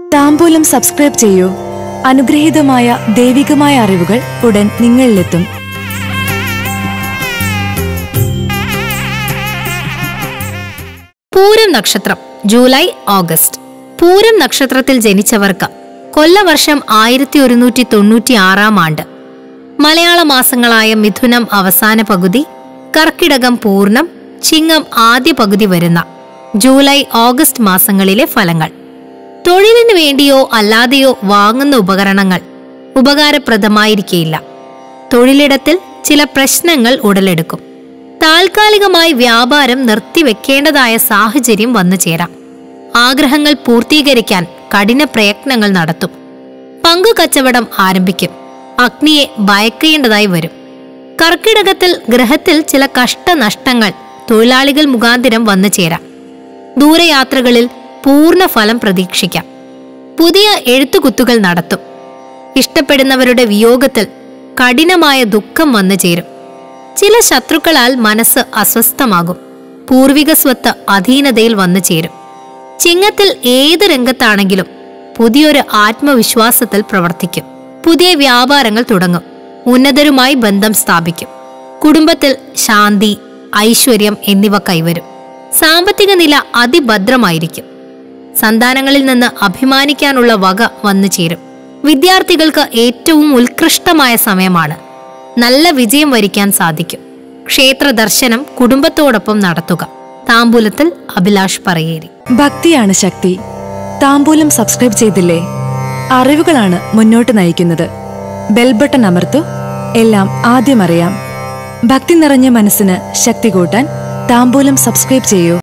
താമ്പൂലം subscribe ചെയ്യൂ അനുഗ്രഹീതമായ ദൈവികമായ അറിവുകൾ ഉടൻ നിങ്ങളിലെത്തും പൂരം നക്ഷത്രം ജൂലൈ ഓഗസ്റ്റ് പൂരം നക്ഷത്രത്തിൽ ജനിച്ചവർക്ക് കൊല്ലവർഷം ആയിരത്തി ഒരുന്നൂറ്റി തൊണ്ണൂറ്റി ആറാം ആണ്ട് മലയാള മാസങ്ങളായ മിഥുനം അവസാന പകുതി കർക്കിടകം പൂർണ്ണം ചിങ്ങം ആദ്യ പകുതി വരുന്ന ജൂലൈ ഓഗസ്റ്റ് മാസങ്ങളിലെ ഫലങ്ങൾ തൊഴിലിനു വേണ്ടിയോ അല്ലാതെയോ വാങ്ങുന്ന ഉപകരണങ്ങൾ ഉപകാരപ്രദമായിരിക്കയില്ല തൊഴിലിടത്തിൽ ചില പ്രശ്നങ്ങൾ ഉടലെടുക്കും താൽക്കാലികമായി വ്യാപാരം നിർത്തിവെക്കേണ്ടതായ സാഹചര്യം വന്നു ചേരാം ആഗ്രഹങ്ങൾ പൂർത്തീകരിക്കാൻ കഠിന പ്രയത്നങ്ങൾ നടത്തും പങ്കു കച്ചവടം ആരംഭിക്കും അഗ്നിയെ ഭയക്കേണ്ടതായി വരും കർക്കിടകത്തിൽ ഗ്രഹത്തിൽ ചില കഷ്ടനഷ്ടങ്ങൾ തൊഴിലാളികൾ മുഖാന്തിരം വന്നു ചേരാം ദൂരയാത്രകളിൽ പൂർണ്ണ ഫലം പ്രതീക്ഷിക്കാം പുതിയ എഴുത്തുകുത്തുകൾ നടത്തും ഇഷ്ടപ്പെടുന്നവരുടെ വിയോഗത്തിൽ കഠിനമായ ദുഃഖം വന്നു ചേരും ചില ശത്രുക്കളാൽ മനസ്സ് അസ്വസ്ഥമാകും പൂർവിക സ്വത്ത് അധീനതയിൽ വന്നു ചേരും ചിങ്ങത്തിൽ ഏത് രംഗത്താണെങ്കിലും പുതിയൊരു ആത്മവിശ്വാസത്തിൽ പ്രവർത്തിക്കും പുതിയ വ്യാപാരങ്ങൾ തുടങ്ങും ഉന്നതരുമായി ബന്ധം സ്ഥാപിക്കും കുടുംബത്തിൽ ശാന്തി ഐശ്വര്യം എന്നിവ കൈവരും സാമ്പത്തിക നില അതിഭദ്രമായിരിക്കും സന്താനങ്ങളിൽ നിന്ന് അഭിമാനിക്കാനുള്ള വക വന്നു ചേരും വിദ്യാർത്ഥികൾക്ക് ഏറ്റവും ഉത്കൃഷ്ടമായ സമയമാണ് നല്ല വിജയം വരിക്കാൻ സാധിക്കും ക്ഷേത്ര ദർശനം കുടുംബത്തോടൊപ്പം നടത്തുക താമ്പൂലത്തിൽ അഭിലാഷ് പറയേരി ഭക്തിയാണ് ശക്തി താമ്പൂലം സബ്സ്ക്രൈബ് ചെയ്തില്ലേ അറിവുകളാണ് മുന്നോട്ട് നയിക്കുന്നത് ബെൽബട്ടൺ അമർത്തു എല്ലാം ആദ്യം അറിയാം ഭക്തി നിറഞ്ഞ മനസ്സിന് ശക്തി കൂട്ടാൻ താമ്പൂലം സബ്സ്ക്രൈബ് ചെയ്യൂ